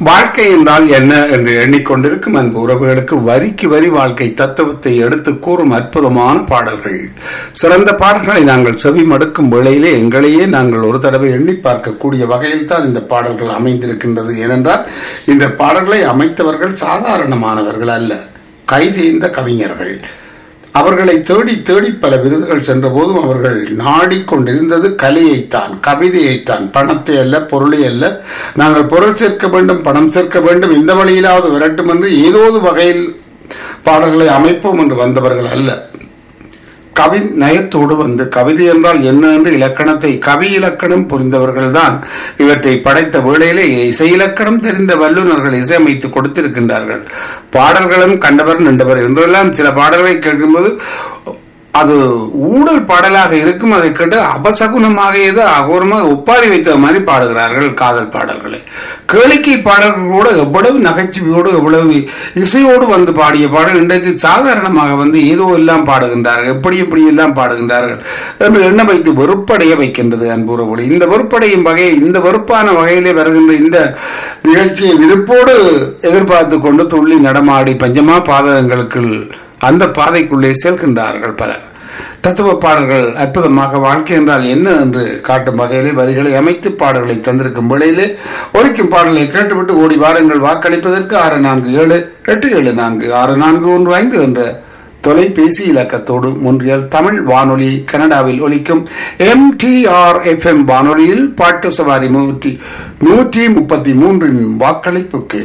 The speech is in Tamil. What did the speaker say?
வாழ்க்கை என்றால் என்ன என்று எண்ணிக்கொண்டிருக்கும் அன்பு உறவுகளுக்கு வரிக்கு வரி வாழ்க்கை தத்துவத்தை எடுத்து கூறும் அற்புதமான பாடல்கள் சிறந்த பாடல்களை நாங்கள் செவி மடுக்கும் வேளையிலே எங்களையே நாங்கள் ஒரு தடவை எண்ணி பார்க்கக்கூடிய வகையில் தான் இந்த பாடல்கள் அமைந்திருக்கின்றது ஏனென்றால் இந்த பாடல்களை அமைத்தவர்கள் சாதாரணமானவர்கள் அல்ல கைதேர்ந்த கவிஞர்கள் அவர்களை தேடி தேடி பல விருதுகள் சென்ற போதும் அவர்கள் நாடிக்கொண்டிருந்தது கலையைத்தான் கவிதையைத்தான் பணத்தை அல்ல பொருளை அல்ல நாங்கள் பொருள் சேர்க்க வேண்டும் பணம் சேர்க்க வேண்டும் இந்த வழியிலாவது விரட்டும் என்று ஏதோ ஒரு வகையில் பாடல்களை அமைப்போம் என்று வந்தவர்கள் அல்ல கவி நயத்தோடு வந்து கவிதை என்றால் என்ன என்று இலக்கணத்தை கவி இலக்கணம் புரிந்தவர்கள் தான் இவற்றை படைத்த வேளையிலே இசை இலக்கணம் தெரிந்த வல்லுநர்கள் இசையமைத்து கொடுத்திருக்கின்றார்கள் பாடல்களும் கண்டவர் நின்றவர் என்றெல்லாம் சில பாடல்களை கேட்கும்போது அது ஊழல் பாடலாக இருக்கும் அதை கேட்டு அபசகுனமாக ஏதோ அகோரமாக ஒப்பாரி வைத்த மாதிரி பாடுகிறார்கள் காதல் பாடல்களை கேளிக்கை பாடல்கள் கூட எவ்வளவு நகைச்சுவையோடு எவ்வளவு இசையோடு வந்து பாடிய பாடல் இன்றைக்கு சாதாரணமாக வந்து ஏதோ எல்லாம் பாடுகின்றார்கள் எப்படி எப்படி எல்லாம் பாடுகின்றார்கள் என்று எண்ண வைத்து வெறுப்படைய வைக்கின்றது அன்புறவுகள் இந்த வெறுப்படையும் வகையை இந்த வெறுப்பான வகையிலே வருகின்ற இந்த நிகழ்ச்சியை விருப்போடு எதிர்பார்த்து கொண்டு துள்ளி நடமாடி பஞ்சமா பாதகங்களுக்கு அந்த பாதைக்குள்ளே செல்கின்றார்கள் பலர் தத்துவ பாடல்கள் அற்புதமாக வாழ்க்கை என்றால் என்ன என்று காட்டும் வகையிலே வரிகளை அமைத்து பாடல்களை தந்திருக்கும் வேளையிலே ஒலிக்கும் பாடலை கேட்டுவிட்டு ஓடி வாருங்கள் வாக்களிப்பதற்கு ஆறு நான்கு ஏழு எட்டு ஏழு நான்கு ஆறு நான்கு ஒன்று ஐந்து என்ற தொலைபேசி இலக்கத்தோடு முன்றியல் தமிழ் வானொலி கனடாவில் ஒலிக்கும் எம்டிஆர் எஃப்எம் வானொலியில் பாட்டு சவாரி நூற்றி நூற்றி முப்பத்தி மூன்றின் வாக்களிப்புக்கு